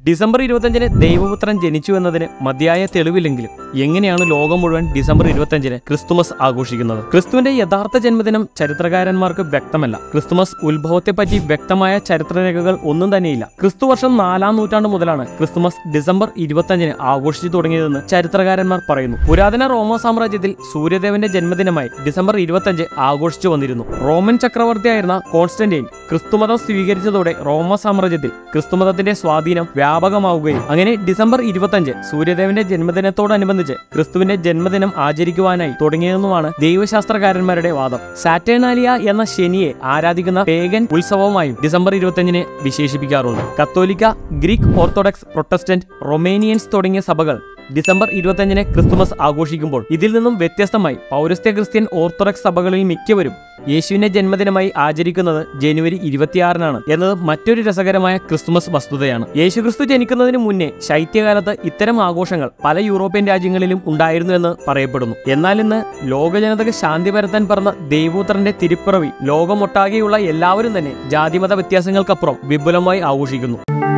December ഇരുപത്തഞ്ചിന് ദൈവപുത്രൻ ജനിച്ചു എന്നതിന് മതിയായ തെളിവില്ലെങ്കിലും എങ്ങനെയാണ് ലോകം മുഴുവൻ ഡിസംബർ ഇരുപത്തഞ്ചിന് ക്രിസ്തുമസ് ആഘോഷിക്കുന്നത് ക്രിസ്തുവിന്റെ യഥാർത്ഥ ജന്മദിനം ചരിത്രകാരന്മാർക്ക് വ്യക്തമല്ല ക്രിസ്തുമസ് ഉത്ഭവത്തെപ്പറ്റി വ്യക്തമായ ചരിത്രരേഖകൾ ഒന്നും തന്നെയില്ല ക്രിസ്തു വർഷം നാലാം നൂറ്റാണ്ട് മുതലാണ് ക്രിസ്തുമസ് ഡിസംബർ ഇരുപത്തഞ്ചിന് ആഘോഷിച്ചു തുടങ്ങിയതെന്ന് ചരിത്രകാരന്മാർ പറയുന്നു പുരാതന റോമ സാമ്രാജ്യത്തിൽ സൂര്യദേവന്റെ ജന്മദിനമായി ഡിസംബർ ഇരുപത്തഞ്ച് ആഘോഷിച്ചു വന്നിരുന്നു റോമൻ ചക്രവർത്തിയായിരുന്ന കോൺസ്റ്റന്റൈൻ ക്രിസ്തുമതം സ്വീകരിച്ചതോടെ റോമ സാമ്രാജ്യത്തിൽ ക്രിസ്തുമതത്തിന്റെ സ്വാധീനം വ്യാപകമാവുകയും അങ്ങനെ ഡിസംബർ ഇരുപത്തഞ്ച് സൂര്യദേവന്റെ ജന്മദിനത്തോടനുബന്ധിച്ച് ക്രിസ്തുവിന്റെ ജന്മദിനം ആചരിക്കുവാനായി തുടങ്ങിയതെന്നുമാണ് ദൈവശാസ്ത്രകാരന്മാരുടെ വാദം സാറ്റേണാലിയ എന്ന ശനിയെ ആരാധിക്കുന്ന പേഗൻ ഉത്സവമായും ഡിസംബർ ഇരുപത്തഞ്ചിനെ വിശേഷിപ്പിക്കാറുണ്ട് കത്തോലിക്ക ഗ്രീക്ക് ഓർത്തഡോക്സ് പ്രൊട്ടസ്റ്റന്റ് റൊമേനിയൻസ് തുടങ്ങിയ സഭകൾ ഡിസംബർ ഇരുപത്തഞ്ചിന് ക്രിസ്തുമസ് ആഘോഷിക്കുമ്പോൾ ഇതിൽ നിന്നും വ്യത്യസ്തമായി പൗരസ്ത്യ ക്രിസ്ത്യൻ ഓർത്തഡോക്സ് സഭകളിൽ മിക്കവരും യേശുവിന്റെ ജന്മദിനമായി ആചരിക്കുന്നത് ജനുവരി ഇരുപത്തിയാറിനാണ് എന്നത് മറ്റൊരു രസകരമായ ക്രിസ്തുമസ് വസ്തുതയാണ് യേശുക്രിസ്തു ജനിക്കുന്നതിന് മുന്നേ ശൈത്യകാലത്ത് ഇത്തരം ആഘോഷങ്ങൾ പല യൂറോപ്യൻ രാജ്യങ്ങളിലും ഉണ്ടായിരുന്നു എന്ന് പറയപ്പെടുന്നു എന്നാൽ ഇന്ന് ലോകജനതയ്ക്ക് ശാന്തി പരത്താൻ പറഞ്ഞ ദൈവപുത്രന്റെ തിരുപ്പിറവി ലോകമൊട്ടാകെയുള്ള എല്ലാവരും തന്നെ ജാതിമത വ്യത്യാസങ്ങൾക്കപ്പുറം വിപുലമായി ആഘോഷിക്കുന്നു